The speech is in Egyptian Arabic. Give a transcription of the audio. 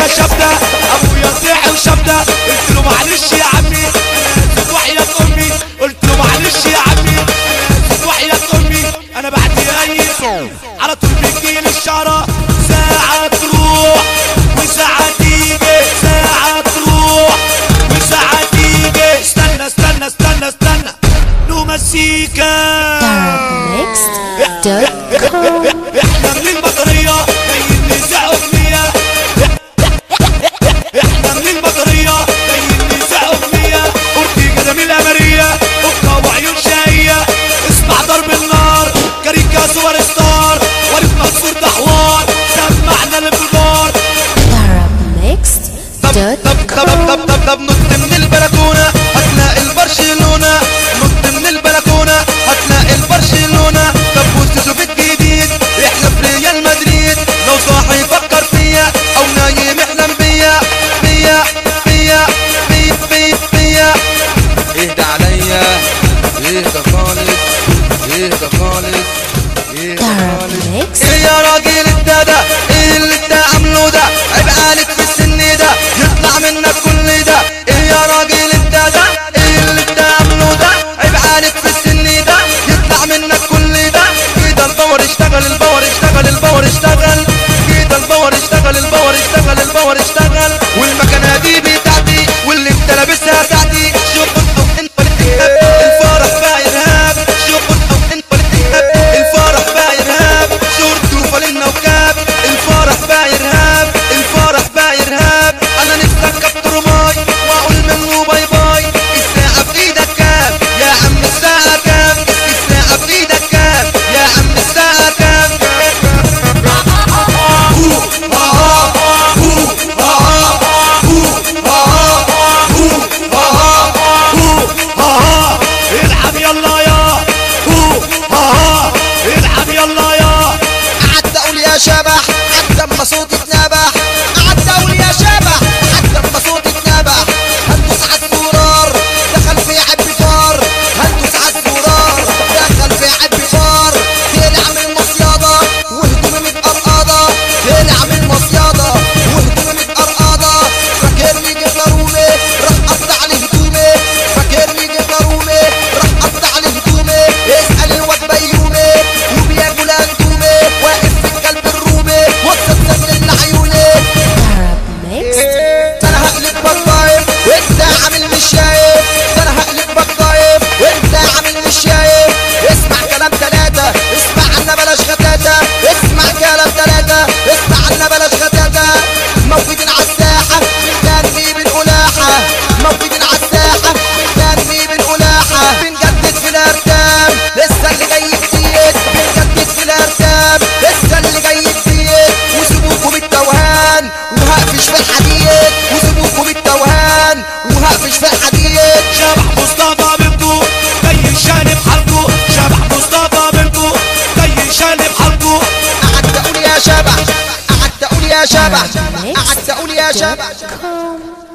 شبده ابويا صيح وشبده قلت له معلش يا عمي انا اسف وحياة امي قلت له معلش يا عمي انا اسف وحياة امي انا بعد اي على طول بيجيلي الشعره ساعه تروح وساعه تيجي ساعه تروح وساعه تيجي استنى استنى استنى استنى نمسيكا Mixed.com احنا من البطرية جايين نزع اغنية احنا من البطرية جايين نزع اغنية اورتيجا ده من الامرية اوكا وعيون شقية اسمع ضرب النار كاريكا سوبر ستار وليد منصور ده حوار سمعنا الانفجار طب طب طب طب طب طب نط من البلكونة هتلاقي البرشلونة نط من البلكونة هتلاقي البرشلونة طب بص شوف الجديد احنا في ريال مدريد لو صاحي فكر فيا او نايم احلم بيا بيا بيا بيا بيا بيا اهدى عليا اهدى خالص اهدى خالص اهدى خالص ايه يا راجل انت ده ايه اللي انت عامله ده عيب عليك في السن ده يطلع منك كل ده ايه يا راجل انت ده ايه اللي انت عامله ده عيب عليك في السن ده يطلع منك كل ده كده الباور اشتغل الباور اشتغل الباور اشتغل كده الباور اشتغل الباور اشتغل الباور اشتغل والمكنه دي بتاعتي واللي انت لابسها ساعتي شوف او انت الفرح بقى ارهاب شوف او انت الفرح بقى ارهاب شورت وفانلة وكاب الفرح بقى ارهاب الفرح بقى ارهاب انا نفسي اركب ترماي واقول منه باي باي الساعة في ايدك كام يا عم الساعة كام الساعة في ايدك كام يا عم الساعة كام العب يلا يا هو ها ها العب يلا يا قعدت اقول يا شبح حتى اما صوتي اتنبح قعدت اقول يا شبح حتى اما صوتي اتنبح هندوس على الزرار دخل في عبي فار هندوس على الزرار دخل في عبي فار طلع من المصيادة وهدومي متقرقضة طلع من المصيادة وهدومي متقرقضة فاكرني جبنا رومي راح قطع لي هدومي فاكرني جبنا رومي راح قطع لي هدومي اسأل الواد بيومي وبياكل اندومي واقف في الكلب الرومي وسط سن لعيوني انا هقلبك ضايف وانت عامل مش شايف انا هقلبك ضايف وانت عامل مش شايف اسمع كلام تلاتة اسمع عنا بلاش غتاتة اسمع كلام تلاتة اسمع عنا بلاش غتاتة موجودين على الساحة بنغني بالقلاحة موجودين على الساحة بنغني بالقلاحة بنجدد في الارتام لسه اللي جاي جديد بنجدد في الارتام لسه اللي جاي جديد وسيبوكوا بالتوهان وهقفش في الحديد وسيبوكوا بالتوهان وهقفش في الحديد شبح مصطفى منكو جاي شانب حلقه شبح مصطفى منكو جاي شانب حلقه قعدت اقول يا شبح قعدت اقول يا شبح قعدت اقول يا شبح Mixed.com